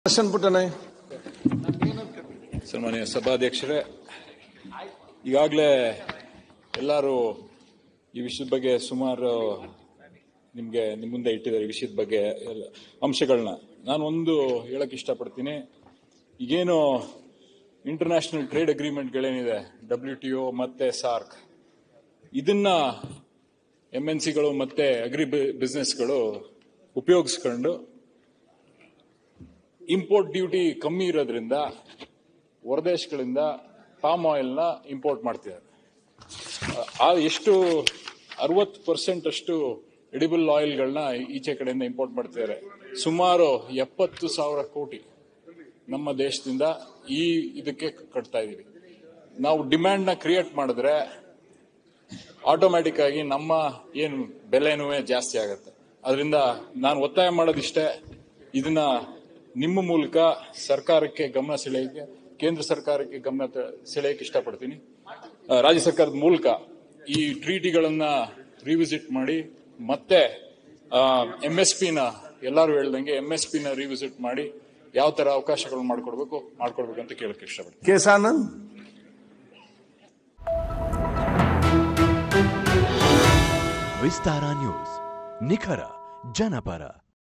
ದರ್ಶನ್ ಪುಟ್ಟನೆ ಸನ್ಮಾನ್ಯ ಸಭಾಧ್ಯಕ್ಷರೇ ಈಗಾಗಲೇ ಎಲ್ಲರೂ ಈ ವಿಷಯದ ಬಗ್ಗೆ ಸುಮಾರು ನಿಮಗೆ ನಿಮ್ಮ ಮುಂದೆ ಇಟ್ಟಿದ್ದಾರೆ ಈ ವಿಷಯದ ಬಗ್ಗೆ ಎಲ್ಲ ಅಂಶಗಳನ್ನ ನಾನು ಒಂದು ಹೇಳಕ್ ಇಷ್ಟಪಡ್ತೀನಿ ಈಗೇನು ಇಂಟರ್ನ್ಯಾಷನಲ್ ಟ್ರೇಡ್ ಅಗ್ರಿಮೆಂಟ್ಗಳೇನಿದೆ ಡಬ್ಲ್ಯೂ ಟಿ ಒ ಮತ್ತೆ ಸಾರ್ಕ್ ಇದನ್ನ ಎಂ ಎನ್ ಸಿಗಳು ಮತ್ತೆ ಅಗ್ರಿ ಬಿಸ್ನೆಸ್ಗಳು ಉಪಯೋಗಿಸ್ಕೊಂಡು ಇಂಪೋರ್ಟ್ ಡ್ಯೂಟಿ ಕಮ್ಮಿ ಇರೋದ್ರಿಂದ ಹೊರದೇಶಗಳಿಂದ ಪಾಮ್ ಆಯಿಲ್ನ ಇಂಪೋರ್ಟ್ ಮಾಡ್ತಿದ್ದಾರೆ ಆ ಎಷ್ಟು ಅರವತ್ತು ಪರ್ಸೆಂಟ್ ಅಷ್ಟು ಎಡಿಬಲ್ ಆಯಿಲ್ಗಳನ್ನ ಈಚೆ ಕಡೆಯಿಂದ ಇಂಪೋರ್ಟ್ ಮಾಡ್ತಿದ್ದಾರೆ ಸುಮಾರು ಎಪ್ಪತ್ತು ಸಾವಿರ ಕೋಟಿ ನಮ್ಮ ದೇಶದಿಂದ ಈ ಇದಕ್ಕೆ ಕಟ್ತಾ ಇದೀವಿ ನಾವು ಡಿಮ್ಯಾಂಡ್ ನ ಕ್ರಿಯೇಟ್ ಮಾಡಿದ್ರೆ ಆಟೋಮ್ಯಾಟಿಕ್ ಆಗಿ ನಮ್ಮ ಏನು ಬೆಲೆನೂ ಜಾಸ್ತಿ ಆಗುತ್ತೆ ಅದರಿಂದ ನಾನು ಒತ್ತಾಯ ಮಾಡೋದಿಷ್ಟೇ ಇದನ್ನ ನಿಮ್ಮ ಮೂಲಕ ಸರ್ಕಾರಕ್ಕೆ ಗಮನ ಸೆಳೆಯಕ್ಕೆ ಕೇಂದ್ರ ಸರ್ಕಾರಕ್ಕೆ ಗಮನ ತ- ಸೆಳೆಯಕ್ಕೆ ಇಷ್ಟಪಡ್ತೀನಿ ಆ, ರಾಜ್ಯ ಸರ್ಕಾರದ ಮೂಲಕ ಈ ಟ್ರೀಟಿಗಳನ್ನ ರಿವಿಸಿಟ್ ಮಾಡಿ ಮತ್ತೆ ಎಂ ಎಸ್ ಪಿನ ಎಲ್ಲರೂ ಹೇಳ್ದಂಗೆ ಎಂ ಎಸ್ ಪಿನ ರಿವಿಸಿಟ್ ಮಾಡಿ ಯಾವ ತರ ಅವಕಾಶಗಳು ಮಾಡ್ಕೊಡ್ಬೇಕು ಮಾಡ್ಕೊಡ್ಬೇಕು ಅಂತ ಕೇಳಕ್ಕೆ ಇಷ್ಟಪಡ್ತೀನಿ K S Anand Vistara news ನಿಖರ ಜನಪರ